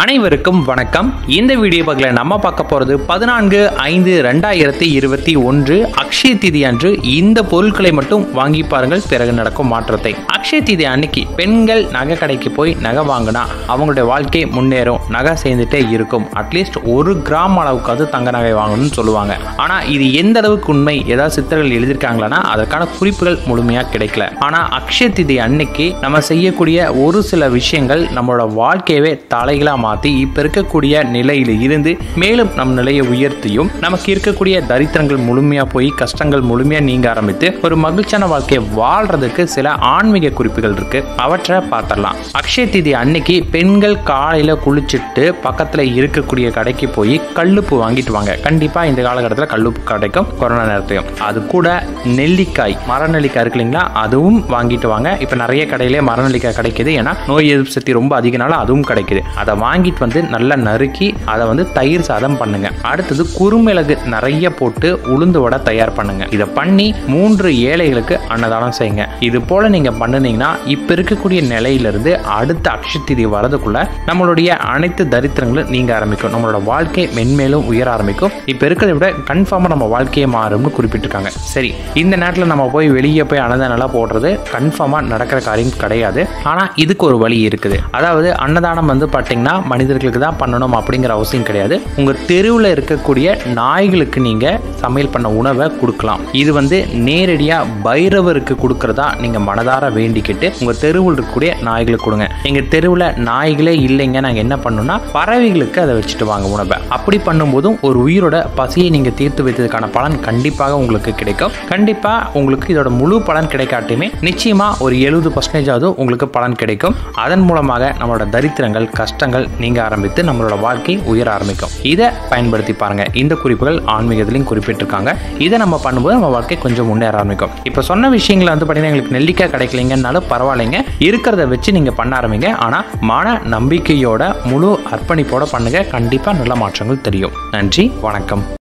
அனைவருக்கும் வணக்கம் இந்த வீடியோ பகில் நம்ம பார்க்க போறது பதினான்கு ஐந்து ரெண்டாயிரத்தி இருபத்தி ஒன்று அக்ஷய திதி அன்று இந்த பொருட்களை மட்டும் வாங்கி பாருங்கள் பிறகு நடக்கும் மாற்றத்தை அக்ஷய திதி அன்னைக்கு பெண்கள் நகை கடைக்கு போய் நகை வாங்கினா அவங்களுடைய வாழ்க்கை முன்னேறும் நகை சேர்ந்துட்டே இருக்கும் அட்லீஸ்ட் ஒரு கிராம் அளவுக்காவது தங்க நகை வாங்கணும்னு சொல்லுவாங்க ஆனா இது எந்த அளவுக்கு உண்மை ஏதாவது சித்தர்கள் எழுதியிருக்காங்களான்னா அதற்கான குறிப்புகள் முழுமையா கிடைக்கல ஆனா அக்ஷய திதி அன்னைக்கு நம்ம செய்யக்கூடிய ஒரு சில விஷயங்கள் நம்மளோட வாழ்க்கையவே தலைகளா மாத்தி இப்ப இருக்கக்கூடிய நிலையில இருந்து மேலும் நம் நிலையை உயர்த்தியும் நமக்கு இருக்கக்கூடிய தரித்திரங்கள் முழுமையா போய் கஷ்டங்கள் முழுமையா நீங்க ஆரம்பித்து ஒரு மகிழ்ச்சியான வாழ்க்கையை வாழ்றதுக்கு சில ஆன்மீக குறிப்புகள் இருக்கு அவற்றை பார்த்துடலாம் அக்ஷய திதி அன்னைக்கு பெண்கள் காலையில குளிச்சுட்டு பக்கத்துல இருக்கக்கூடிய கடைக்கு போய் கல்லுப்பு வாங்கிட்டு வாங்க கண்டிப்பா இந்த காலகட்டத்தில் கல்லுப்பு கிடைக்கும் கொரோனா நேரத்தையும் அது கூட நெல்லிக்காய் மர நெல்லிக்காய் இருக்கு இல்லைங்களா அதுவும் வாங்கிட்டு வாங்க இப்போ நிறைய கடையிலே மர நெல்லிக்காய் கிடைக்குது ஏன்னா நோய் எதிர்ப்பு சக்தி ரொம்ப அதிகனால அதுவும் கிடைக்குது அதை வாங்கிட்டு வந்து நல்லா நறுக்கி அதை வந்து தயிர் சாதம் பண்ணுங்க அடுத்தது குறுமிளகு நிறைய போட்டு உளுந்து வடை தயார் பண்ணுங்க இதை பண்ணி மூன்று ஏழைகளுக்கு அன்னதானம் செய்யுங்க இது போல நீங்க பண்ணுனீங்கன்னா இப்ப இருக்கக்கூடிய நிலையிலிருந்து அடுத்த அக்ஷத்திதி வரதுக்குள்ள நம்மளுடைய அனைத்து தரித்திரங்களும் நீங்க ஆரம்பிக்கும் நம்மளோட வாழ்க்கை மென்மேலும் உயர ஆரம்பிக்கும் இப்ப இருக்கிறத விட கன்ஃபார்மா நம்ம வாழ்க்கையை மாறும்னு குறிப்பிட்டிருக்காங்க சரி இந்த நேரத்தில் நம்ம போய் வெளியே போய் அன்னதானம் போடுறது கன்ஃபார்மா நடக்கிற காரியம் கிடையாது ஆனா இதுக்கு ஒரு வழி இருக்குது அதாவது அன்னதானம் வந்து பார்த்தீங்கன்னா மனிதர்களுக்கு தான் பண்ணணும் அப்படிங்கிற அவசியம் கிடையாது உங்க தெருவில் இருக்கக்கூடிய நாய்களுக்கு நீங்க சமையல் பண்ண உணவை கொடுக்கலாம் இது வந்து நேரடியா பைரவருக்கு கொடுக்கறதா நீங்க மனதார வேண்டிக்கிட்டு உங்க தெருவில் இருக்கக்கூடிய நாய்களுக்கு கொடுங்க எங்க தெருவில் நாய்களே இல்லைங்க நாங்க என்ன பண்ணணும்னா பறவைகளுக்கு அதை வச்சுட்டு வாங்க உணவை அப்படி பண்ணும்போதும் ஒரு உயிரோட பசியை நீங்க தீர்த்து வைத்ததுக்கான பலன் கண்டிப்பாக உங்களுக்கு கிடைக்கும் கண்டிப்பா உங்களுக்கு இதோட முழு பலன் கிடைக்காட்டுமே நிச்சயமா ஒரு எழுபது பர்சன்டேஜாவது உங்களுக்கு பலன் கிடைக்கும் அதன் மூலமாக நம்மளோட தரித்திரங்கள் கஷ்டங்கள் நீங்க ஆரம்பித்து நம்மளோட வாழ்க்கை உயர ஆரம்பிக்கும் இதை பயன்படுத்தி பாருங்க இந்த குறிப்புகள் ஆன்மீகத்திலையும் குறிப்பிட்டிருக்காங்க இதை நம்ம பண்ணும்போது நம்ம வாழ்க்கை கொஞ்சம் முன்னேற ஆரம்பிக்கும் இப்போ சொன்ன விஷயங்களை வந்து பார்த்தீங்கன்னா எங்களுக்கு நெல்லிக்காய் கிடைக்கலைங்கன்னாலும் பரவாயில்லைங்க இருக்கிறத வச்சு நீங்க பண்ண ஆரம்பிங்க ஆனா மன நம்பிக்கையோட முழு அர்ப்பணிப்போட பண்ணுங்க கண்டிப்பா நல்ல மாற்றங்கள் தெரியும் நன்றி வணக்கம்